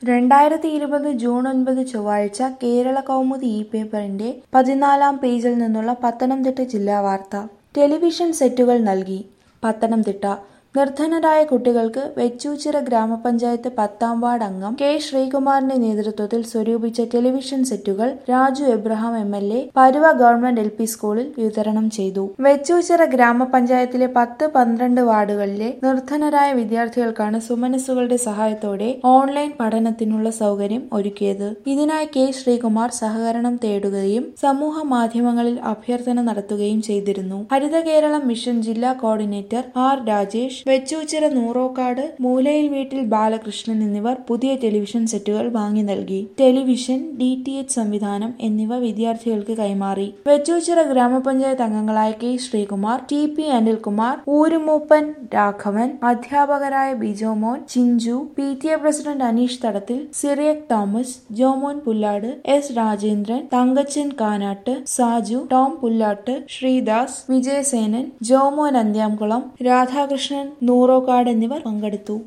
രണ്ടായിരത്തി ഇരുപത് ജൂൺ ഒൻപത് ചൊവ്വാഴ്ച കേരള കൗമുദി ഈ പേപ്പറിന്റെ പതിനാലാം പേജിൽ നിന്നുള്ള പത്തനംതിട്ട ജില്ലാ വാർത്ത ടെലിവിഷൻ സെറ്റുകൾ നൽകി പത്തനംതിട്ട നിർധനരായ കുട്ടികൾക്ക് വെച്ചൂച്ചിറ ഗ്രാമപഞ്ചായത്ത് പത്താം വാർഡ് അംഗം കെ ശ്രീകുമാറിന്റെ നേതൃത്വത്തിൽ സ്വരൂപിച്ച television sets Raju Abraham M L A Paruva government L P സ്കൂളിൽ വിതരണം ചെയ്തു വെച്ചൂച്ചിറ ഗ്രാമപഞ്ചായത്തിലെ പത്ത് പന്ത്രണ്ട് വാർഡുകളിലെ നിർധനരായ വിദ്യാർത്ഥികൾക്കാണ് സുമനസ്സുകളുടെ സഹായത്തോടെ ഓൺലൈൻ പഠനത്തിനുള്ള സൗകര്യം ഒരുക്കിയത് ഇതിനായി കെ ശ്രീകുമാർ സഹകരണം തേടുകയും സമൂഹ മാധ്യമങ്ങളിൽ അഭ്യർത്ഥന നടത്തുകയും ചെയ്തിരുന്നു ഹരിത കേരളം മിഷൻ ജില്ലാ കോർഡിനേറ്റർ ആർ രാജേഷ് വെച്ചൂച്ചിറ നൂറോക്കാട് മൂലയിൽ വീട്ടിൽ ബാലകൃഷ്ണൻ എന്നിവർ പുതിയ ടെലിവിഷൻ സെറ്റുകൾ വാങ്ങി നൽകി ടെലിവിഷൻ ഡി ടി എച്ച് സംവിധാനം എന്നിവ വിദ്യാർത്ഥികൾക്ക് കൈമാറി വെച്ചൂച്ചിറ ഗ്രാമപഞ്ചായത്ത് അംഗങ്ങളായ K Sreekumar T P Anilkumar ഊരുമൂപ്പൻ രാഘവൻ അധ്യാപകരായ Bijomon Chinchu P T A president Aneesh Thadathil Cyriac Thomas Jomon Pullad S Rajendran Thankachan Kanatt Saju Tom Pullatt Sreedas Vijayasenan Jomon Anthyamkulam Radhakrishnan Nurokkad എന്നിവർ പങ്കെടുത്തു